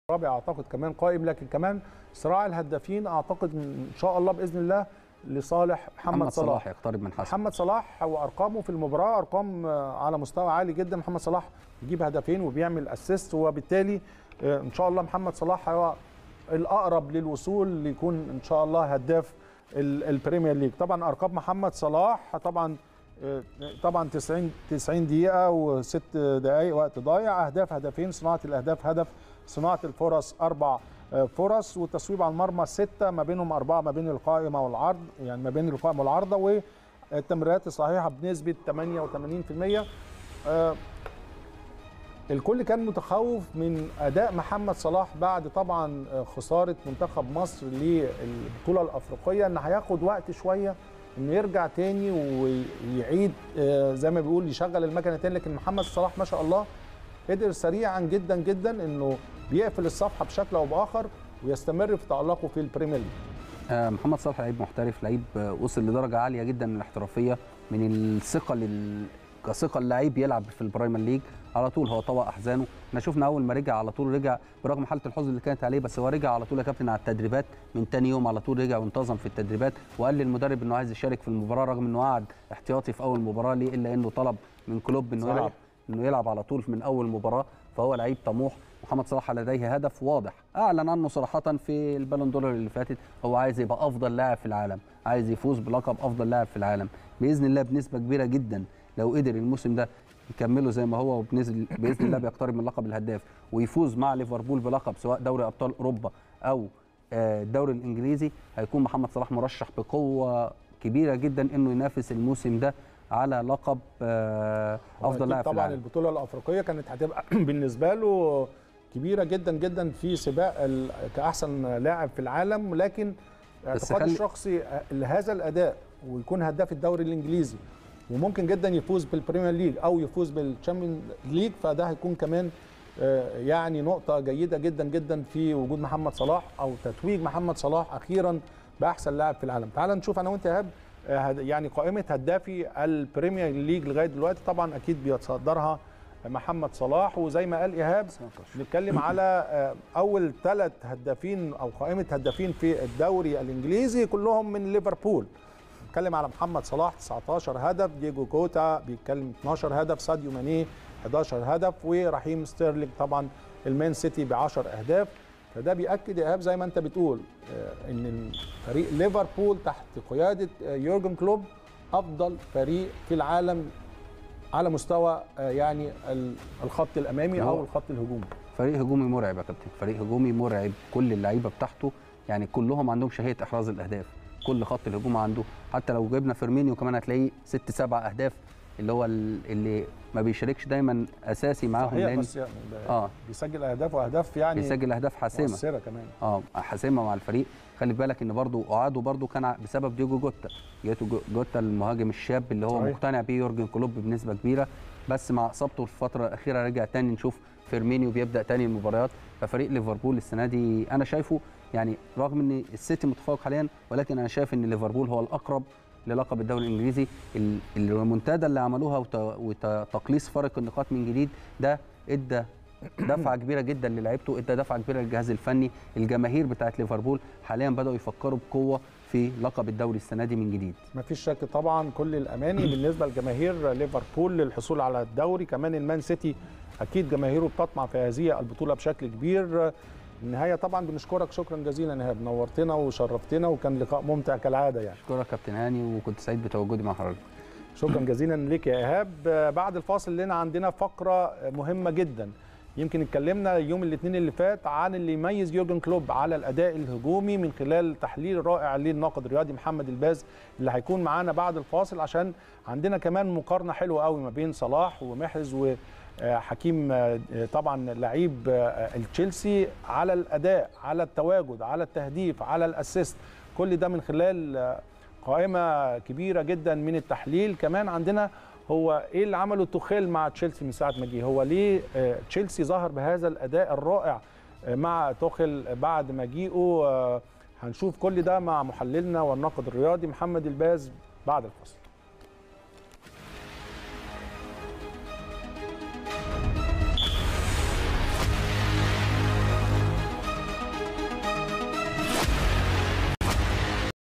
الرابع اعتقد كمان قائم لكن كمان صراع الهدافين اعتقد ان شاء الله باذن الله لصالح محمد, محمد صلاح صلاح يقترب من حسن محمد صلاح وارقامه في المباراه ارقام آه، على مستوى عالي جدا محمد صلاح بيجيب هدفين وبيعمل اسيست وبالتالي آه، ان شاء الله محمد صلاح هو الاقرب للوصول ليكون ان شاء الله هداف ال- البريمير ليج طبعا ارقام محمد صلاح طبعا آه، طبعا 90 90 دقيقه وست دقائق وقت ضايع اهداف هدفين صناعه الاهداف هدف صناعه الفرص اربع آه، فرص والتصويب على المرمى سته ما بينهم اربعه ما بين القائمه والعرض يعني ما بين القائمه والعارضه والتمريرات الصحيحه بنسبه 88% آه، الكل كان متخوف من اداء محمد صلاح بعد طبعا آه، خساره منتخب مصر للبطوله الافريقيه ان هياخد وقت شويه انه يرجع تاني ويعيد آه، زي ما بيقول يشغل المكنه تاني لكن محمد صلاح ما شاء الله قدر سريعا جدا جدا انه بيقفل الصفحه بشكل او باخر ويستمر في تالقه في البريمير ليج آه، محمد صلاح لعيب محترف لعيب آه، وصل لدرجه عاليه جدا من الاحترافيه من الثقه لل... كثقه اللعيب يلعب في البرايمر ليج على طول هو طوى احزانه احنا شفنا اول ما رجع على طول رجع برغم حاله الحزن اللي كانت عليه بس هو رجع على طول يا كابتن على التدريبات من تاني يوم على طول رجع وانتظم في التدريبات وقال للمدرب انه عايز يشارك في المباراه رغم انه قعد احتياطي في اول مباراه ليه الا انه طلب من كلوب انه صحيح. يلعب انه يلعب على طول من اول مباراه فهو لعيب طموح محمد صلاح لديه هدف واضح اعلن عنه صراحه في البالون دور اللي فاتت هو عايز يبقى افضل لاعب في العالم عايز يفوز بلقب افضل لاعب في العالم باذن الله بنسبه كبيره جدا لو قدر الموسم ده يكمله زي ما هو وبنزل باذن الله بيقترب من لقب الهداف ويفوز مع ليفربول بلقب سواء دوري ابطال اوروبا او آه، الدوري الانجليزي هيكون محمد صلاح مرشح بقوه كبيره جدا انه ينافس الموسم ده على لقب آه، افضل وأكيد لاعب في طبعا العالم البطوله الافريقيه كانت هتبقى بالنسبه له كبيره جدا جدا في سباق ال- كاحسن لاعب في العالم لكن اعتقادي خلي- الشخصي لهذا الاداء ويكون هداف الدوري الانجليزي وممكن جدا يفوز بالبريمير ليج او يفوز بالتشامبيون ليج فده هيكون كمان آه، يعني نقطه جيده جدا جدا في وجود محمد صلاح او تتويج محمد صلاح اخيرا باحسن لاعب في العالم تعال نشوف انا وانت يا ايهاب آه، هد- يعني قائمه هدافي البريمير ليج لغايه دلوقتي طبعا اكيد بيتصدرها محمد صلاح وزي ما قال ايهاب نتكلم على آه، اول ثلاث هدافين او قائمه هدافين في الدوري الانجليزي كلهم من ليفربول نتكلم على محمد صلاح 19 هدف دييجو كوتا بيتكلم 12 هدف ساديو ماني 11 هدف ورحيم ستيرلينج طبعا المان سيتي ب 10 اهداف فده بياكد يا ايهاب زي ما انت بتقول آه، ان فريق ليفربول تحت قياده آه، يورجن كلوب افضل فريق في العالم على مستوى آه، يعني ال- الخط الامامي او هو- الخط الهجومي فريق هجومي مرعب يا كابتن فريق هجومي مرعب كل اللعيبه بتاعته يعني كلهم عندهم شهيه احراز الاهداف كل خط الهجوم عنده حتى لو جبنا فيرمينيو كمان هتلاقيه ست سبع اهداف اللي هو ال- اللي ما بيشاركش دايما اساسي معاهم صحيح لان بس يعني ده اه بيسجل اهداف واهداف يعني بيسجل اهداف حاسمه مؤثره كمان اه حاسمه مع الفريق خلي بالك ان برضو اعاده برضو كان ع- بسبب ديجو جوتا جيتو جو- جوتا المهاجم الشاب اللي هو صحيح. مقتنع بيه يورجن كلوب بنسبه كبيره بس مع اصابته في الفتره الاخيره رجع تاني نشوف فيرمينيو بيبدا تاني المباريات ففريق ليفربول السنه دي انا شايفه يعني رغم ان السيتي متفوق حاليا ولكن انا شايف ان ليفربول هو الاقرب للقب الدوري الانجليزي ال- الريمونتادا اللي عملوها وت- وتقليص فرق النقاط من جديد ده ادى دفعه كبيره جدا للعيبته ادى دفعه كبيره للجهاز الفني الجماهير بتاعت ليفربول حاليا بداوا يفكروا بقوه في لقب الدوري السنه دي من جديد ما فيش شك طبعا كل الاماني بالنسبه لجماهير ليفربول للحصول على الدوري كمان المان سيتي اكيد جماهيره بتطمع في هذه البطوله بشكل كبير النهايه طبعا بنشكرك شكرا جزيلا يا ايهاب نورتنا وشرفتنا وكان لقاء ممتع كالعاده يعني اشكرك كابتن هاني وكنت سعيد بتواجدي مع حضرتك شكرا جزيلا لك يا ايهاب بعد الفاصل لنا عندنا فقره مهمه جدا يمكن اتكلمنا يوم الاثنين اللي فات عن اللي يميز يورجن كلوب على الاداء الهجومي من خلال تحليل رائع للناقد الرياضي محمد الباز اللي هيكون معانا بعد الفاصل عشان عندنا كمان مقارنه حلوه قوي ما بين صلاح ومحرز وحكيم طبعا لعيب التشيلسي على الاداء على التواجد على التهديف على الاسيست كل ده من خلال قائمه كبيره جدا من التحليل كمان عندنا هو ايه اللي عمله توخيل مع تشيلسي من ساعه ما جه هو ليه آه، تشيلسي ظهر بهذا الاداء الرائع آه، مع توخيل بعد مجيئه آه، هنشوف كل ده مع محللنا والناقد الرياضي محمد الباز بعد الفاصل